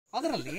ಅದರಲ್ಲಿ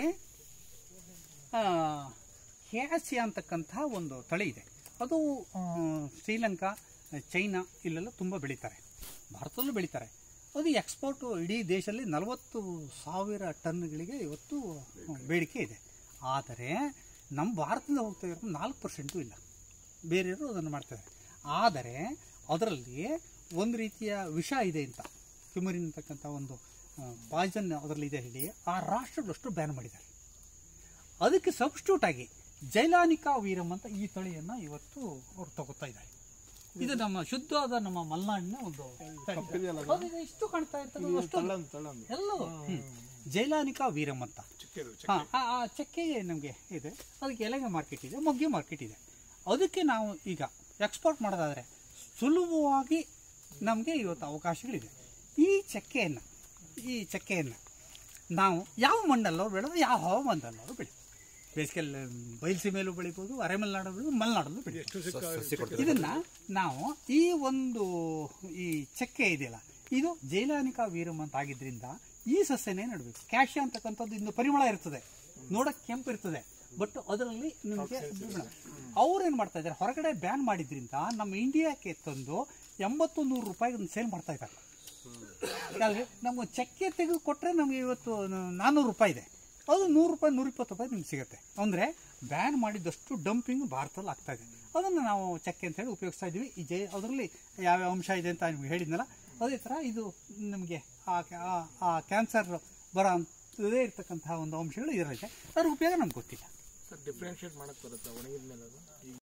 ಕ್ಯಾಸಿಯಾ ಅಂತಕ್ಕಂಥ ಒಂದು ತಳಿ ಇದೆ ಅದು ಆ, ಶ್ರೀಲಂಕಾ ಚೈನಾ ಇಲ್ಲೆಲ್ಲ ತುಂಬ ಬೆಳೀತಾರೆ ಭಾರತದಲ್ಲೂ ಬೆಳೀತಾರೆ ಅದು ಎಕ್ಸ್ಪೋರ್ಟು ಇಡೀ ದೇಶದಲ್ಲಿ ನಲವತ್ತು ಸಾವಿರ ಟನ್ಗಳಿಗೆ ಇವತ್ತು ಬೇಡಿಕೆ ಇದೆ ಆದರೆ ನಮ್ಮ ಭಾರತದಿಂದ ಹೋಗ್ತಾ ಇರೋದು ನಾಲ್ಕು ಪರ್ಸೆಂಟು ಇಲ್ಲ ಬೇರೆಯವರು ಅದನ್ನು ಮಾಡ್ತಾರೆ ಆದರೆ ಅದರಲ್ಲಿ ಒಂದು ರೀತಿಯ ವಿಷ ಇದೆ ಅಂತ ಕ್ಯುಮರಿನ್ ಅಂತಕ್ಕಂಥ ಒಂದು ಪಾಯ್ಸನ್ ಅದರಲ್ಲಿ ಇದೆ ಹೇಳಿ ಆ ರಾಷ್ಟ್ರಗಳಷ್ಟು ಬ್ಯಾನ್ ಮಾಡಿದ್ದಾರೆ ಅದಕ್ಕೆ ಸಬ್ಸ್ಟ್ಯೂಟ್ ಆಗಿ ಜೈಲಾನಿಕಾ ವೀರಂ ಅಂತ ಈ ತಳಿಯನ್ನ ಇವತ್ತು ಅವ್ರು ತಗೋತಾ ಇದ್ದಾರೆ ಇದು ನಮ್ಮ ಶುದ್ಧವಾದ ನಮ್ಮ ಮಲೆನಾಡಿನ ಒಂದು ತಳಿ. ಹೌದು, ಇದು ಇಷ್ಟು ಕಾಣ್ತಾ ಇರ್ತದೆ ಅಷ್ಟು ಎಲ್ಲವೂ ಹ್ಮ್. ಜೈಲಾನಿಕಾ ವೀರಂ ಅಂತ ಹಾ, ಆ ಆ ಚಕ್ಕೆ ನಮಗೆ ಇದೆ ಅದಕ್ಕೆ ಎಲೆಗೆ ಮಾರ್ಕೆಟ್ ಇದೆ ಮೊಗ್ಗೆ ಮಾರ್ಕೆಟ್ ಇದೆ ಅದಕ್ಕೆ ನಾವು ಈಗ ಎಕ್ಸ್ಪೋರ್ಟ್ ಮಾಡೋದಾದ್ರೆ ಸುಲಭವಾಗಿ ನಮಗೆ ಇವತ್ತು ಅವಕಾಶಗಳಿದೆ ಈ ಚಕ್ಕೆಯನ್ನು ಈ ಚಕ್ಕೆಯನ್ನು ನಾವು ಯಾವ ಮಣ್ಣಲ್ಲೋ ಬೆಳೆದು ಯಾವ ಹವಾಮಾನದಲ್ಲೋ ಬೆಳಿ ಬೇಸಿಗೆಯಲ್ಲಿ ಬಯಲುಸೀಮೆಯಲ್ಲೂ ಬೆಳಿಬೋದು ಅರೆಮಲೆನಾಡು ಬೆಳೆದು ಮಲೆನಾಡಲ್ಲೂ ಬೆಳಿಬೋದು ಇದನ್ನ ನಾವು ಈ ಒಂದು ಈ ಚಕ್ಕೆ ಇದೆಯಲ್ಲ ಇದು ಜೈಲಾನಿಕಾ ವೀರಂ ಅಂತ ಆಗಿದ್ರಿಂದ ಈ ಸಸ್ಯನೇ ನಡಬೇಕು ಕ್ಯಾಶಿಯಾ ಅಂತಕ್ಕಂಥದ್ದು ಇನ್ನು ಪರಿಮಳ ಇರ್ತದೆ ನೋಡಕ್ ಕೆಂಪು ಇರ್ತದೆ ಬಟ್ ಅದರಲ್ಲಿ ನಿಮಗೆ ಅವ್ರು ಏನ್ ಮಾಡ್ತಾ ಇದ್ದಾರೆ ಹೊರಗಡೆ ಬ್ಯಾನ್ ಮಾಡಿದ್ರಿಂದ ನಮ್ಮ ಇಂಡಿಯಾಕ್ಕೆ ತಂದು ಎಂಬತ್ತು ನೂರು ರೂಪಾಯಿ ಒಂದು ಸೇಲ್ ಮಾಡ್ತಾ ಇದ್ದಾರೆ ಯಾಕಂದ್ರೆ ನಮ್ಗೆ ಚಕ್ಕೆ ತೆಗೆದು ಕೊಟ್ಟರೆ ನಮಗೆ ಇವತ್ತು ನಾನ್ನೂರು ರೂಪಾಯಿ ಇದೆ ಅದು ನೂರು ರೂಪಾಯಿ ನೂರಿಪ್ಪತ್ತು ರೂಪಾಯಿ ನಿಮ್ಗೆ ಸಿಗುತ್ತೆ ಅಂದರೆ ಬ್ಯಾನ್ ಮಾಡಿದಷ್ಟು ಡಂಪಿಂಗ್ ಭಾರತದಲ್ಲಿ ಆಗ್ತಾ ಇದೆ ಅದನ್ನು ನಾವು ಚಕ್ಕೆ ಅಂತ ಹೇಳಿ ಉಪಯೋಗಿಸ್ತಾ ಇದ್ದೀವಿ ಈ ಜೈ ಅದರಲ್ಲಿ ಯಾವ್ಯಾವ ಅಂಶ ಇದೆ ಅಂತ ನಿಮ್ಗೆ ಹೇಳಿದ್ನಲ್ಲ ಅದೇ ಥರ ಇದು ನಮಗೆ ಆ ಆ- ಆ ಕ್ಯಾನ್ಸರ್ ಬರೋ ಅಂಥದ್ದೇ ಇರ್ತಕ್ಕಂತಹ ಒಂದು ಅಂಶಗಳು ಇದರಲ್ಲಿದೆ ಅದ್ರ ಉಪಯೋಗ ನಮ್ಗೆ ಗೊತ್ತಿಲ್ಲ ಸರ್ ಡಿಫ್ರೆನ್ಶಿಯೇಟ್ ಮಾಡಕ್ ಬರುತ್ತಾ ಒಣಗಿದ ಮೇಲೆ ಅದು ಈಗ